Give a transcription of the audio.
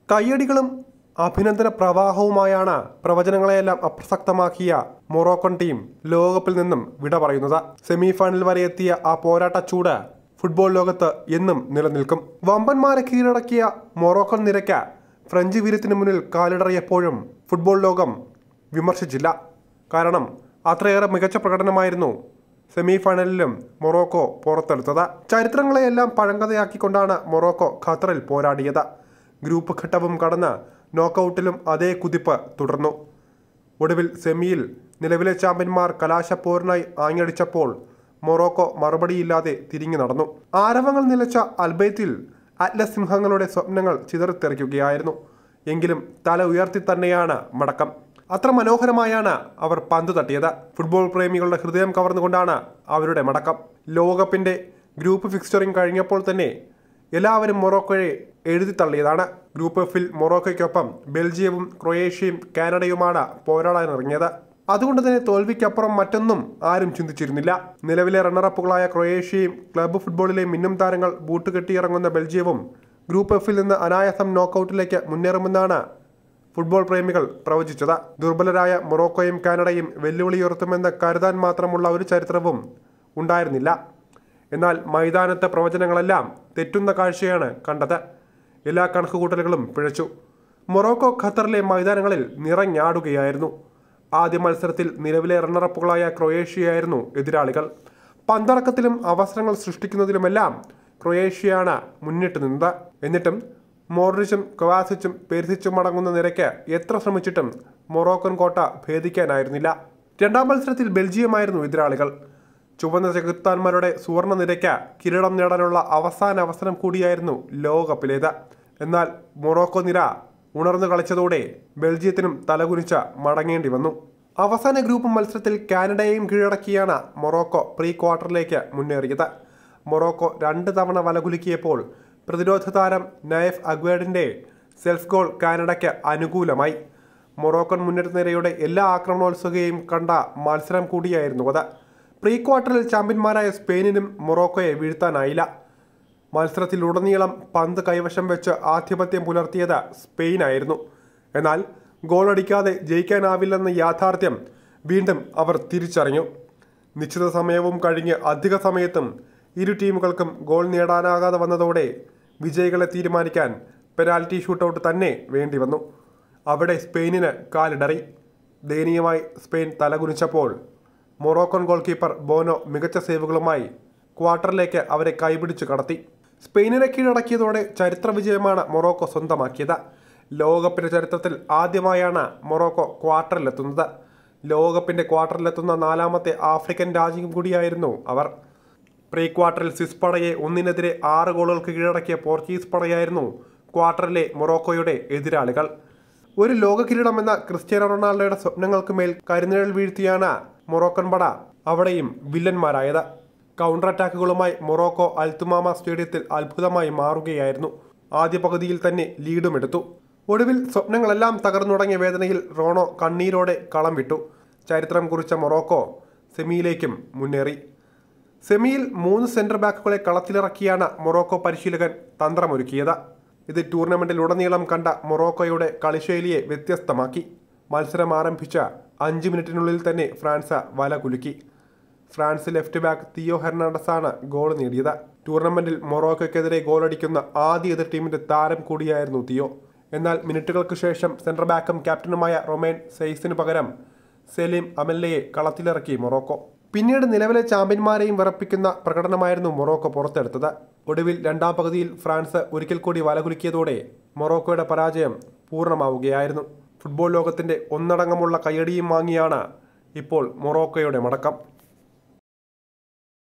കയ്യടികളും അഭിനന്ദന പ്രവാഹവുമായാണ് പ്രവചനങ്ങളെയെല്ലാം അപ്രസക്തമാക്കിയ Moroccan team ലോകകപ്പിൽ നിന്നും വിട പറയുന്നത് സെമി ഫൈനൽ വരെ എത്തിയ ആ പോരാട്ട ചൂട് ഫുട്ബോൾ ലോകത്ത് എന്നും നിലനിൽക്കും വമ്പന്മാരെ കീഴടക്കിയ മൊറോക്കൺ നിരക്ക് ഫ്രഞ്ച് വീരത്തിന് മുന്നിൽ കാലിടറിയപ്പോഴും ഫുട്ബോൾ ലോകം വിമർശിച്ചില്ല കാരണം അത്രയേറെ മികച്ച പ്രകടനമായിരുന്നു സെമി ഫൈനലിലും മൊറോക്കോ പുറത്തെടുത്തത് ചരിത്രങ്ങളെയെല്ലാം പഴങ്കഥയാക്കിക്കൊണ്ടാണ് മൊറോക്കോ ഖത്തറിൽ പോരാടിയത് ഗ്രൂപ്പ് ഘട്ടവും കടന്ന് നോക്കൌട്ടിലും അതേ കുതിപ്പ് തുടർന്നു ഒടുവിൽ സെമിയിൽ നിലവിലെ ചാമ്പ്യന്മാർ കലാശപ്പോരിനായി ആഞ്ഞടിച്ചപ്പോൾ മൊറോക്കോ മറുപടിയില്ലാതെ തിരിഞ്ഞു നടന്നു ആരവങ്ങൾ നിലച്ച അൽബൈത്തിൽ അറ്റ്ലസ് സിംഹങ്ങളുടെ സ്വപ്നങ്ങൾ ചിതറിത്തെറിക്കുകയായിരുന്നു എങ്കിലും തല ഉയർത്തി തന്നെയാണ് മടക്കം അത്ര മനോഹരമായാണ് അവർ പന്ത് തട്ടിയത് ഫുട്ബോൾ പ്രേമികളുടെ ഹൃദയം കവർന്നുകൊണ്ടാണ് അവരുടെ മടക്കം ലോകകപ്പിന്റെ ഗ്രൂപ്പ് ഫിക്സ്ചറിംഗ് കഴിഞ്ഞപ്പോൾ തന്നെ എല്ലാവരും മൊറോക്കോയെ എഴുതി തള്ളിയതാണ് ഗ്രൂപ്പ് എഫിൽ മൊറോക്കോയ്ക്കൊപ്പം ബെൽജിയവും ക്രൊയേഷ്യയും കാനഡയുമാണ് പോരാടാനിറങ്ങിയത് അതുകൊണ്ട് തന്നെ തോൽവിക്കപ്പുറം മറ്റൊന്നും ആരും ചിന്തിച്ചിരുന്നില്ല നിലവിലെ റണ്ണറപ്പുകളായ ക്രൊയേഷ്യയും ക്ലബ്ബ് ഫുട്ബോളിലെ മിന്നും താരങ്ങൾ ബൂട്ട് കെട്ടിയിറങ്ങുന്ന ബെൽജിയവും ഗ്രൂപ്പ് എഫിൽ നിന്ന് അനായാസം നോക്കൌട്ടിലേക്ക് മുന്നേറുമെന്നാണ് ഫുട്ബോൾ പ്രേമികൾ പ്രവചിച്ചത് ദുർബലരായ മൊറോക്കോയും കാനഡയും വെല്ലുവിളിയുയർത്തുമെന്ന് കരുതാൻ മാത്രമുള്ള ഒരു ചരിത്രവും ഉണ്ടായിരുന്നില്ല എന്നാൽ മൈതാനത്തെ പ്രവചനങ്ങളെല്ലാം തെറ്റുന്ന കാഴ്ചയാണ് കണ്ടത് എല്ലാ കണക്കുകൂട്ടലുകളും പിഴച്ചു മൊറോക്കോ ഖത്തറിലെ മൈതാനങ്ങളിൽ നിറഞ്ഞാടുകയായിരുന്നു ആദ്യ മത്സരത്തിൽ നിലവിലെ റണ്ണറപ്പുകളായ ക്രൊയേഷ്യയായിരുന്നു എതിരാളികൾ പന്തടക്കത്തിലും അവസരങ്ങൾ സൃഷ്ടിക്കുന്നതിലുമെല്ലാം ക്രൊയേഷ്യയാണ് മുന്നിട്ട് നിന്നത് എന്നിട്ടും മോർഡിച്ചും കൊവാസിച്ചും പെരുസിച്ചും മടങ്ങുന്ന നിരക്ക് എത്ര ശ്രമിച്ചിട്ടും മൊറോക്കൻ കോട്ട ഭേദിക്കാനായിരുന്നില്ല രണ്ടാം മത്സരത്തിൽ ബെൽജിയമായിരുന്നു എതിരാളികൾ ചുവന്ന ചെകുത്താന്മാരുടെ സുവർണ നിരക്ക് കിരീടം നേടാനുള്ള അവസാന അവസരം കൂടിയായിരുന്നു ലോകകപ്പിലേത് എന്നാൽ മൊറോക്കോ നിര ഉണർന്നു കളിച്ചതോടെ ബെൽജിയത്തിനും തലകുനിച്ച മടങ്ങേണ്ടി വന്നു അവസാന ഗ്രൂപ്പ് മത്സരത്തിൽ കാനഡയെയും കീഴടക്കിയാണ് മൊറോക്കോ പ്രീ ക്വാർട്ടറിലേക്ക് മുന്നേറിയത് മൊറോക്കോ രണ്ട് തവണ വലകുലുക്കിയപ്പോൾ പ്രതിരോധ താരം നയഫ് അഗ്വേഡിന്റെ സെൽഫ് ഗോൾ കാനഡയ്ക്ക് അനുകൂലമായി മൊറോക്കൻ മുന്നേറ്റ നിരയുടെ എല്ലാ ആക്രമണോത്സുകയും കണ്ട മത്സരം കൂടിയായിരുന്നു അത് പ്രീ ക്വാർട്ടറിൽ ചാമ്പ്യന്മാരായ സ്പെയിനിനും മൊറോക്കോയെ വീഴ്ത്താനായില്ല മത്സരത്തിലുടനീളം പന്ത് കൈവശം വെച്ച് ആധിപത്യം പുലർത്തിയത് സ്പെയിനായിരുന്നു എന്നാൽ ഗോളടിക്കാതെ ജയിക്കാനാവില്ലെന്ന യാഥാർത്ഥ്യം വീണ്ടും അവർ തിരിച്ചറിഞ്ഞു നിശ്ചിത സമയവും കഴിഞ്ഞ് അധിക സമയത്തും ഇരു ടീമുകൾക്കും ഗോൾ നേടാനാകാതെ വന്നതോടെ വിജയികളെ തീരുമാനിക്കാൻ പെനാൽറ്റി ഷൂട്ടൗട്ട് തന്നെ വേണ്ടി വന്നു അവിടെ സ്പെയിനിന് കാലിടറി ദയനീയമായി സ്പെയിൻ തലകുനിച്ചപ്പോൾ മൊറോക്കൻ ഗോൾ കീപ്പർ ബോനോ മികച്ച സേവുകളുമായി ക്വാർട്ടറിലേക്ക് അവരെ കൈപിടിച്ചു കടത്തി സ്പെയിനിനെ കീഴടക്കിയതോടെ ചരിത്ര വിജയമാണ് മൊറോക്കോ സ്വന്തമാക്കിയത് ലോകകപ്പിന്റെ ചരിത്രത്തിൽ ആദ്യമായാണ് മൊറോക്കോ ക്വാർട്ടറിലെത്തുന്നത് ലോകകപ്പിന്റെ ക്വാർട്ടറിലെത്തുന്ന നാലാമത്തെ ആഫ്രിക്കൻ രാജ്യം കൂടിയായിരുന്നു അവർ പ്രീ ക്വാർട്ടറിൽ സ്വിസ് പടയെ ഒന്നിനെതിരെ ആറ് ഗോളുകൾക്ക് കീഴടക്കിയ പോർച്ചുഗീസ് പടയായിരുന്നു ക്വാർട്ടറിലെ മൊറോക്കോയുടെ എതിരാളികൾ ഒരു ലോക കിരീടം എന്ന ക്രിസ്ത്യാനോ റൊണാൾഡോയുടെ സ്വപ്നങ്ങൾക്ക് മേൽ കരിനിഴൽ വീഴ്ത്തിയാണ് മൊറോക്കൻ പട അവിടെയും വില്ലന്മാരായത് കൗണ്ടർ അറ്റാക്കുകളുമായി മൊറോക്കോ അൽത്തുമാമ സ്റ്റേഡിയത്തിൽ അത്ഭുതമായി മാറുകയായിരുന്നു ആദ്യ പകുതിയിൽ തന്നെ ലീഡും എടുത്തു ഒടുവിൽ സ്വപ്നങ്ങളെല്ലാം തകർന്നു തുടങ്ങിയ വേദനയിൽ റോണോ കണ്ണീരോടെ കളം വിട്ടു ചരിത്രം കുറിച്ച മൊറോക്കോ സെമിയിലേക്കും മുന്നേറി സെമിയിൽ മൂന്ന് സെന്റർ ബാക്കുകളെ കളത്തിലിറക്കിയാണ് മൊറോക്കോ പരിശീലകൻ തന്ത്രമൊരുക്കിയത് ഇത് ടൂർണമെന്റിൽ ഉടനീളം കണ്ട മൊറോക്കോയുടെ കളിശൈലിയെ വ്യത്യസ്തമാക്കി മത്സരം ആരംഭിച്ച അഞ്ച് മിനിറ്റിനുള്ളിൽ തന്നെ ഫ്രാൻസ് വല കുലുക്കി France left back Theo Hernandez ആണ് ഗോൾ നേടിയത് ടൂർണമെന്റിൽ മൊറോക്കോയ്ക്കെതിരെ ഗോളടിക്കുന്ന ആദ്യ എതിർ ടീമിന്റെ താരം കൂടിയായിരുന്നു തിയോ എന്നാൽ മിനിറ്റുകൾക്ക് ശേഷം സെൻട്രൽ ബാക്കും ക്യാപ്റ്റനുമായ റൊമേൻ സെയ്സിന് പകരം സെലിം അമല്ലയെ കളത്തിലിറക്കി മൊറോക്കോ പിന്നീട് നിലവിലെ ചാമ്പ്യന്മാരെയും വിറപ്പിക്കുന്ന പ്രകടനമായിരുന്നു മൊറോക്കോ പുറത്തെടുത്തത് ഒടുവിൽ രണ്ടാം പകുതിയിൽ ഫ്രാൻസ് ഒരിക്കൽ കൂടി വലകുലുക്കിയതോടെ മൊറോക്കോയുടെ പരാജയം പൂർണ്ണമാവുകയായിരുന്നു ഫുട്ബോൾ ലോകത്തിന്റെ ഒന്നടങ്കമുള്ള കയ്യടിയും വാങ്ങിയാണ് ഇപ്പോൾ മൊറോക്കോയുടെ മടക്കം